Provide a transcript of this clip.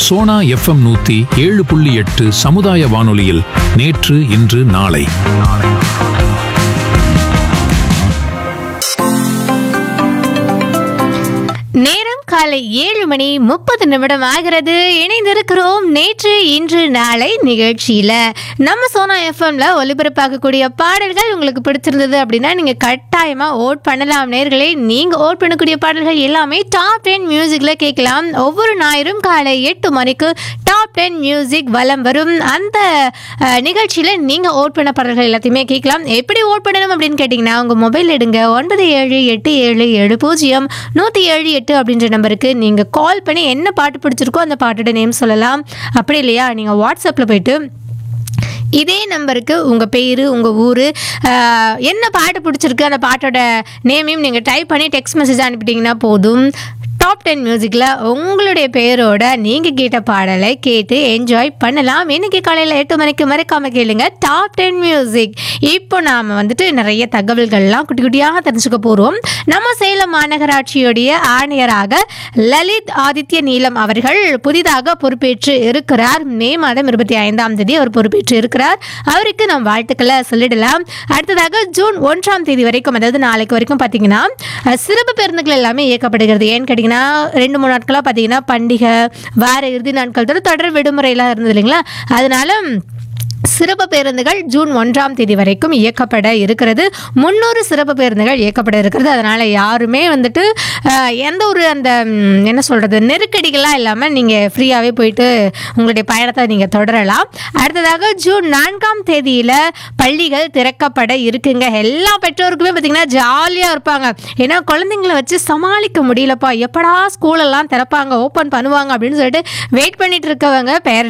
Sona FM நூத்தி ஏழு புள்ளி எட்டு சமுதாய வானொலியில் நேற்று இன்று நாளை நேரம் காலை ஏழு மணி முப்பது நிமிடம் ஆகிறது இணைந்திருக்கிறோம் நேற்று இன்று நாளை நிகழ்ச்சியில நம்ம சோனா எஃப்எம்ல ஒலிபரப்பாக்கக்கூடிய பாடல்கள் உங்களுக்கு பிடிச்சிருந்தது அப்படின்னா நீங்க கட்டாயமா ஓட் பண்ணலாம் நேர்களே நீங்க ஓட் பண்ணக்கூடிய பாடல்கள் எல்லாமே டாப் டென் மியூசிக்ல கேட்கலாம் ஒவ்வொரு ஞாயிறும் காலை எட்டு மணிக்கு டாப் டென் மியூசிக் வலம் வரும் அந்த அஹ், நிகழ்ச்சியில நீங்க ஓட் பண்ண பாடல்கள் எல்லாத்தையுமே கேட்கலாம் எப்படி ஓட் பண்ணணும் அப்படின்னு கேட்டிங்கன்னா உங்க மொபைல் எடுங்க ஒன்பது ஏழு எட்டு ஏழு ஏழு பூஜ்ஜியம் நூற்றி ஏழு எட்டு அப்படின்ற நம்பருக்கு நீங்கள் கால் பண்ணி என்ன பாட்டு பிடிச்சிருக்கோ அந்த பாட்டோட நேம் சொல்லலாம் அப்படி இல்லையா நீங்கள் வாட்ஸ்அப்பில் போயிட்டு இதே நம்பருக்கு உங்கள் பேர் உங்கள் ஊர் என்ன பாட்டு பிடிச்சிருக்கு அந்த பாட்டோட நேமையும் நீங்கள் டைப் பண்ணி டெக்ஸ்ட் மெசேஜ் அனுப்பிட்டீங்கன்னா போதும் டாப் டென் மியூசிக்கில் உங்களுடைய பேரோட நீங்கள் கேட்ட பாடலை கேட்டு என்ஜாய் பண்ணலாம் இன்னைக்கு காலையில் எட்டு மணிக்கு மறக்காம கேளுங்க டாப் டென் மியூசிக் இப்போ நாம் வந்துட்டு நிறைய தகவல்கள்லாம் குட்டி குட்டியாக தெரிஞ்சுக்க போகிறோம் நம்ம சேலம் மாநகராட்சியுடைய ஆணையராக லலித் ஆதித்ய நீலம் அவர்கள் புதிதாக பொறுப்பேற்று இருக்கிறார் மே மாதம் இருபத்தி ஐந்தாம் தேதி அவர் பொறுப்பேற்று இருக்கிறார் அவருக்கு நாம் வாழ்த்துக்களை சொல்லிடலாம் அடுத்ததாக ஜூன் ஒன்றாம் தேதி வரைக்கும் அதாவது நாளைக்கு வரைக்கும் பார்த்தீங்கன்னா அஹ், சிறப்பு பேருந்துகள் எல்லாமே இயக்கப்படுகிறது ஏன்னு கேட்டிங்கன்னா ரெண்டு மூணு நாட்களாக பார்த்தீங்கன்னா பண்டிகை வார இறுதி நாட்கள் தவிர தொடர் விடுமுறையெல்லாம் இருந்தது இல்லைங்களா அதனால சிறப்பு பேருந்துகள் ஜூன் ஒன்றாம் தேதி வரைக்கும் இயக்கப்பட இருக்கிறது முந்நூறு சிறப்பு பேருந்துகள் இயக்கப்பட இருக்கிறது அதனால் யாருமே வந்துட்டு அஹ், எந்த ஒரு அந்த ம், என்ன சொல்கிறது நெருக்கடிகள்லாம் இல்லாமல் நீங்கள் ஃப்ரீயாகவே போயிட்டு உங்களுடைய பயணத்தை நீங்கள் தொடரலாம் அடுத்ததாக ஜூன் நான்காம் தேதியில் பள்ளிகள் திறக்கப்பட இருக்குங்க எல்லா பெற்றோருக்குமே பார்த்திங்கன்னா ஜாலியாக இருப்பாங்க ஏன்னா குழந்தைங்களை வச்சு சமாளிக்க முடியலப்பா எப்படா ஸ்கூலெல்லாம் திறப்பாங்க ஓப்பன் பண்ணுவாங்க அப்படின்னு சொல்லிட்டு வெயிட் பண்ணிட்டு இருக்கவங்க பேரண்ட்ஸ்